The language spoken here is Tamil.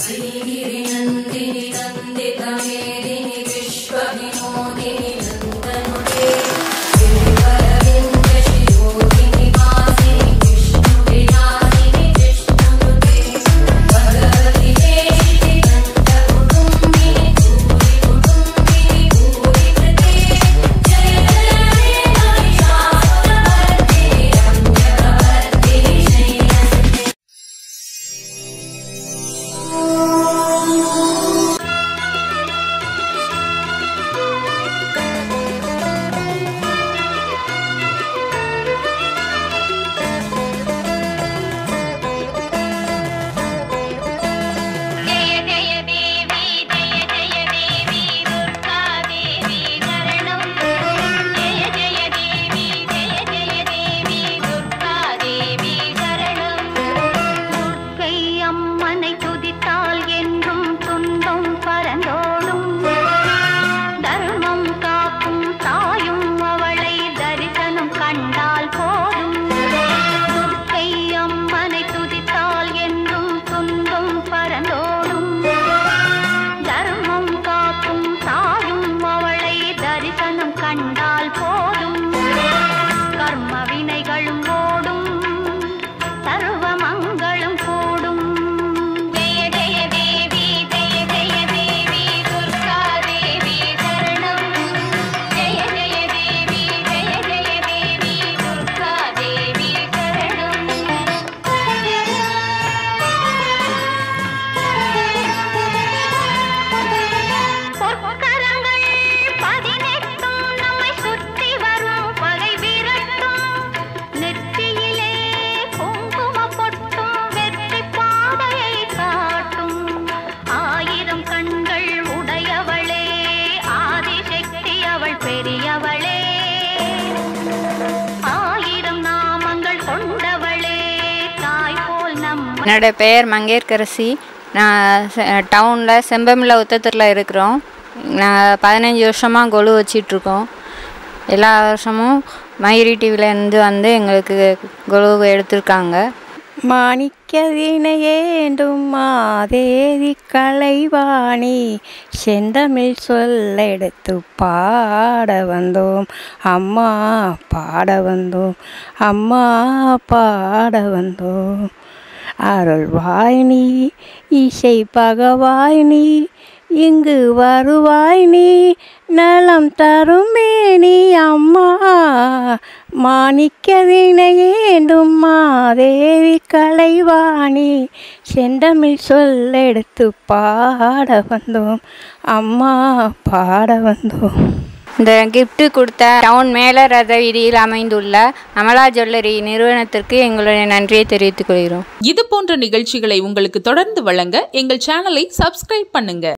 श्रीगिरिनन्दिनि नन्दितमेदिनि विश्वविनोदिनि नन्दनुते गिरिवरविन्दशिरोदिनि वासिनि विष्णुविलासिनि जिष्णुनुते भगवति देशिति नन्दकुटुम्बिनि भूरि कुटुम्बिनि भूरि कृते जय जय हे महिषासुरमर्दिनि रम्यकवर्दिनि शैलसुते जय जय देवी जय जय देवी दुर्गा देवी शरणं जय जय देवी जय जय देवी दुर्गा देवी शरणं துர்க்கை அம்மனை துதித்தால் என்றும் துன்பம் பரந்தோடும் தர்மம் காக்கும் தாயும் அவளை தரிசனம் கண்டால் போதும் துர்க்கை அம்மனை துதித்தால் என்றும் துன்பம் பரந்தோடும் தர்மம் காக்கும் தாயும் அவளை தரிசனம் கண்டால் போதும் கர்ம வினைகளும் ஓடும் சர்வ மங்களும் கூடும் ஜெய ஜெய தேவி ஜெய ஜெய தேவி துர்கா தேவி சரணம் ஜெய ஜெய தேவி ஜெய ஜெய தேவி துர்கா தேவி சரணம் பொற்கரங்கள் பதினெட்டும் நம்மை சுற்றி வரும் பகை விரட்டும் நெற்றியிலே குங்கும பொட்டும் வெற்றி பாதையை காட்டும் ஆயிரம் கண்கள் உடையவளே ஆதிசக்தி அவள் பெரியவளே ஆயிரம் நாமங்கள் கொண்டவளே தாய் போல் நம்ம என்னோட பெயர் மங்கேற்கரசி நான் டவுனில் செம்பமில்ல உத்தத்தில் இருக்கிறோம் நான் பதினஞ்சு வருஷமாக கொலு வச்சிட்ருக்கோம் எல்லா வருஷமும் மயூரி டிவிலேருந்து வந்து எங்களுக்கு கொலு எடுத்திருக்காங்க மாணிக்க வினையேண்டும் மாதேவி கலைவாணி செந்தமிழ் சொல்லெடுத்து பாட வந்தோம் அம்மா பாட வந்தோம் அம்மா பாட வந்தோம் அருள்வாய் நீ இசை பகவாய் நீ இங்கு வருவாய் நீ நலம் தருமே நீ அம்மா மாணிக்க வினையேண்டும் மாதேவி கலைவாணி செந்தமிழ் சொல்லெடுத்து பாட வந்தோம் அம்மா பாட வந்தோம் இந்த gift கொடுத்த டவுன் மேல ரத வீதியில் அமைந்துள்ள அமலா ஜுவல்லரி நிறுவனத்திற்கு எங்களுடைய நன்றியை தெரிவித்துக் கொள்கிறோம் இது போன்ற நிகழ்ச்சிகளை உங்களுக்கு தொடர்ந்து வழங்க எங்கள் சேனலை சப்ஸ்கிரைப் பண்ணுங்க